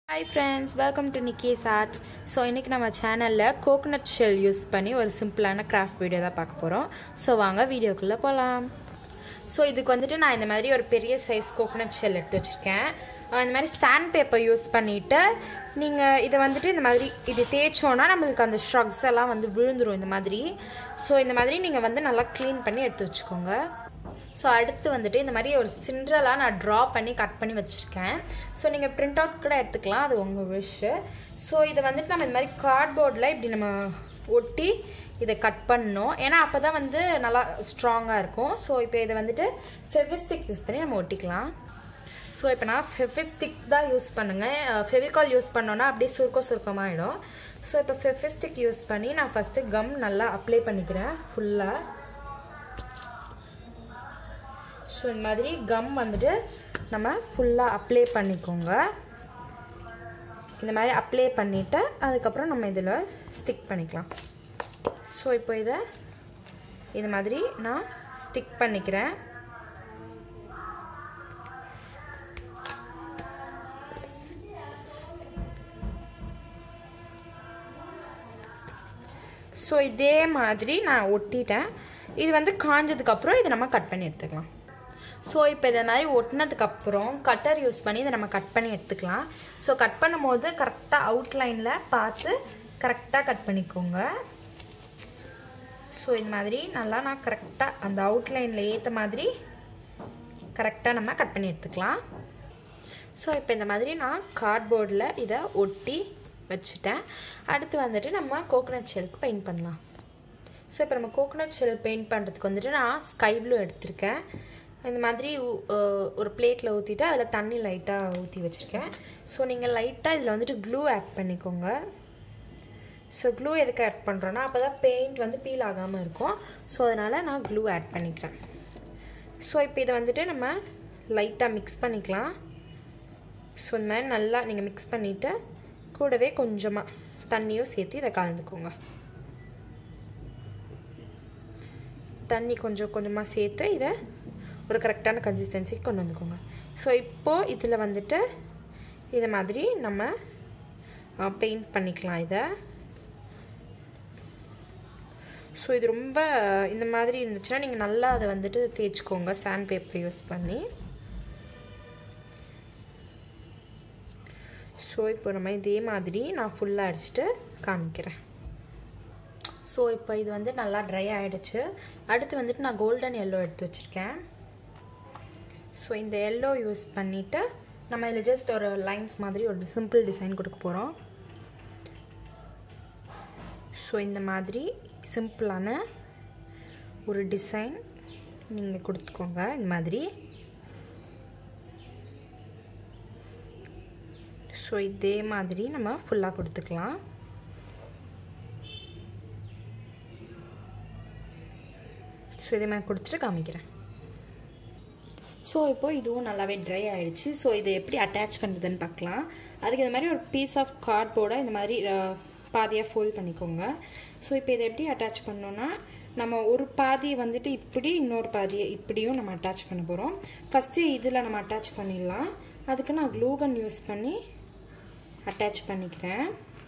hi friends welcome to Nikki's arts so இன்றைக்கி நம்ம சேனலில் கோகனட் ஷெல் யூஸ் பண்ணி ஒரு சிம்பிளான கிராஃப்ட் வீடியோ தான் பார்க்க போகிறோம் ஸோ வாங்க வீடியோக்குள்ளே போகலாம் ஸோ இதுக்கு வந்துட்டு நான் இந்த மாதிரி ஒரு பெரிய சைஸ் கோகனட் ஷெல் எடுத்து வச்சுருக்கேன் அஹ் இந்த மாதிரி சாண்ட் பேப்பர் யூஸ் பண்ணிவிட்டு நீங்கள் இதை வந்துட்டு இந்த மாதிரி இது தேய்ச்சோன்னா நம்மளுக்கு அந்த ஷ்ரக்ஸ் எல்லாம் வந்து விழுந்துரும் இந்த மாதிரி ஸோ இந்த மாதிரி நீங்கள் வந்து நல்லா க்ளீன் பண்ணி எடுத்து வச்சுக்கோங்க ஸோ அடுத்து வந்துட்டு இந்த மாதிரி ஒரு சிண்ட்ரலாக நான் ட்ரா பண்ணி கட் பண்ணி வச்சுருக்கேன் ஸோ நீங்கள் பிரிண்ட் அவுட் கூட எடுத்துக்கலாம் அது உங்கள் விஷு ஸோ இதை வந்துட்டு நம்ம இந்த மாதிரி கார்ட்போர்டில் இப்படி நம்ம ஒட்டி இதை கட் பண்ணணும் ஏன்னா அப்போ தான் வந்து நல்லா ஸ்ட்ராங்காக இருக்கும் ஸோ இப்போ இதை வந்துட்டு ஃபெவிஸ்டிக் யூஸ் பண்ணி நம்ம ஒட்டிக்கலாம் ஸோ இப்போ நான் ஃபெஃபிஸ்டிக் தான் யூஸ் பண்ணுங்கள் ஃபெவிகால் யூஸ் பண்ணோன்னா அப்படியே சுருக்கம் சுருக்கமாகிடும் ஸோ இப்போ ஃபெஃபிஸ்டிக் யூஸ் பண்ணி நான் ஃபஸ்ட்டு கம் நல்லா அப்ளை பண்ணிக்கிறேன் ஃபுல்லாக ஸோ இந்த மாதிரி கம் வந்துட்டு நம்ம ஃபுல்லாக அப்ளை பண்ணிக்கோங்க இந்த மாதிரி அப்ளை பண்ணிவிட்டு அதுக்கப்புறம் நம்ம இதில் ஸ்டிக் பண்ணிக்கலாம் ஸோ இப்போ இதை இது மாதிரி நான் ஸ்டிக் பண்ணிக்கிறேன் ஸோ இதே மாதிரி நான் ஒட்டிட்டேன் இது வந்து காஞ்சதுக்கப்புறம் இதை நம்ம கட் பண்ணி எடுத்துக்கலாம் ஸோ இப்போ இதை மாதிரி ஒட்டினதுக்கப்புறம் கட்டர் யூஸ் பண்ணி இதை நம்ம கட் பண்ணி எடுத்துக்கலாம் ஸோ கட் பண்ணும்போது கரெக்டாக அவுட்லைனில் பார்த்து கரெக்டாக கட் பண்ணிக்கோங்க ஸோ இது மாதிரி நல்லா நான் கரெக்டாக அந்த அவுட்லைனில் ஏற்ற மாதிரி கரெக்டாக நம்ம கட் பண்ணி எடுத்துக்கலாம் ஸோ இப்போ இந்த மாதிரி நான் கார்ட்போர்டில் இதை ஒட்டி வச்சுட்டேன் அடுத்து வந்துட்டு நம்ம கோகனட் ஷெல்க்கு பெயிண்ட் பண்ணலாம் ஸோ இப்போ நம்ம கோகனட் ஷெல் பெயிண்ட் பண்ணுறதுக்கு வந்துட்டு நான் ஸ்கை ப்ளூ எடுத்திருக்கேன் இந்த மாதிரி ஒரு பிளேட்டில் ஊற்றிட்டு அதில் தண்ணி லைட்டாக ஊற்றி வச்சுருக்கேன் ஸோ நீங்கள் லைட்டாக இதில் வந்துட்டு க்ளூ ஆட் பண்ணிக்கோங்க ஸோ க்ளூ எதுக்கு ஆட் பண்ணுறோன்னா அப்போ தான் பெயிண்ட் வந்து பீல் ஆகாமல் இருக்கும் ஸோ அதனால் நான் க்ளூ ஆட் பண்ணிக்கிறேன் ஸோ இப்போ இதை வந்துட்டு நம்ம லைட்டாக மிக்ஸ் பண்ணிக்கலாம் ஸோ இந்த மாதிரி நல்லா நீங்கள் மிக்ஸ் பண்ணிவிட்டு கூடவே கொஞ்சமாக தண்ணியும் சேர்த்து இதை கலந்துக்கோங்க தண்ணி கொஞ்சம் கொஞ்சமாக சேர்த்து இதை ஒரு கரெக்டான கன்சிஸ்டன்சிக்கு கொண்டு வந்துக்கோங்க ஸோ இப்போது இதில் வந்துட்டு இதை மாதிரி நம்ம பெயிண்ட் பண்ணிக்கலாம் இதை ஸோ இது ரொம்ப இந்த மாதிரி இருந்துச்சுன்னா நீங்கள் நல்லா அதை வந்துட்டு தேய்ச்சிக்கோங்க சாண்ட் பேப்பர் யூஸ் பண்ணி ஸோ இப்போ நம்ம இதே மாதிரி நான் ஃபுல்லாக அடிச்சுட்டு காமிக்கிறேன் ஸோ இப்போ இது வந்து நல்லா ட்ரை ஆகிடுச்சு அடுத்து வந்துட்டு நான் கோல்டன் எல்லோ எடுத்து வச்சுருக்கேன் ஸோ இந்த எல்லோ யூஸ் பண்ணிவிட்டு நம்ம இதில் ஜஸ்ட் ஒரு லைன்ஸ் மாதிரி ஒரு சிம்பிள் டிசைன் கொடுக்க போகிறோம் ஸோ இந்த மாதிரி சிம்பிளான ஒரு டிசைன் நீங்கள் கொடுத்துக்கோங்க இந்த மாதிரி ஸோ இதே மாதிரி நம்ம ஃபுல்லாக கொடுத்துக்கலாம் ஸோ இதே மாதிரி கொடுத்துட்டு காமிக்கிறேன் ஸோ இப்போது இதுவும் நல்லாவே ட்ரை ஆகிடுச்சு ஸோ இதை எப்படி அட்டாச் பண்ணுறதுன்னு பார்க்கலாம் அதுக்கு இந்த மாதிரி ஒரு பீஸ் ஆஃப் கார்ட்போர்டை இந்த மாதிரி பாதியாக ஃபோல்ட் பண்ணிக்கோங்க ஸோ இப்போ இதை எப்படி அட்டாச் பண்ணோன்னா நம்ம ஒரு பாதியை வந்துட்டு இப்படி இன்னொரு பாதியை இப்படியும் நம்ம அட்டாச் பண்ண போகிறோம் ஃபஸ்ட்டு இதில் நம்ம அட்டாச் பண்ணிடலாம் அதுக்கு நான் க்ளூகன் யூஸ் பண்ணி அட்டாச் பண்ணிக்கிறேன்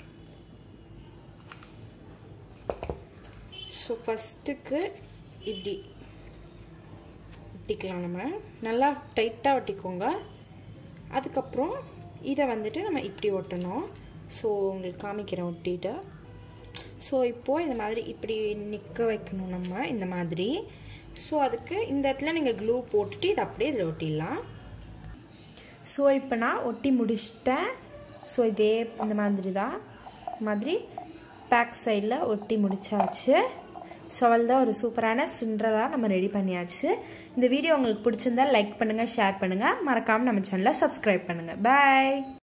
ஸோ ஃபஸ்ட்டுக்கு இப்படி ஒட்டிக்கலாம் நம்ம நல்லா டைட்டாக ஒட்டிக்கோங்க அதுக்கப்புறம் இதை வந்துட்டு நம்ம இப்படி ஒட்டணும் ஸோ உங்களுக்கு காமிக்கிறேன் ஒட்டிட்டு ஸோ இப்போது இந்த மாதிரி இப்படி நிற்க வைக்கணும் நம்ம இந்த மாதிரி ஸோ அதுக்கு இந்த இடத்துல நீங்கள் க்ளூ போட்டுட்டு இதை அப்படியே இதில் ஒட்டிடலாம் ஸோ இப்போ நான் ஒட்டி முடிச்சிட்டேன் ஸோ இதே இந்த மாதிரி தான் மாதிரி பேக் சைடில் ஒட்டி முடிச்சாச்சு ஸோ தான் ஒரு சூப்பரான சிண்ட்ரலாக நம்ம ரெடி பண்ணியாச்சு இந்த வீடியோ உங்களுக்கு பிடிச்சிருந்தா லைக் பண்ணுங்கள் ஷேர் பண்ணுங்கள் மறக்காமல் நம்ம சேனலை சப்ஸ்கிரைப் பண்ணுங்கள் பாய்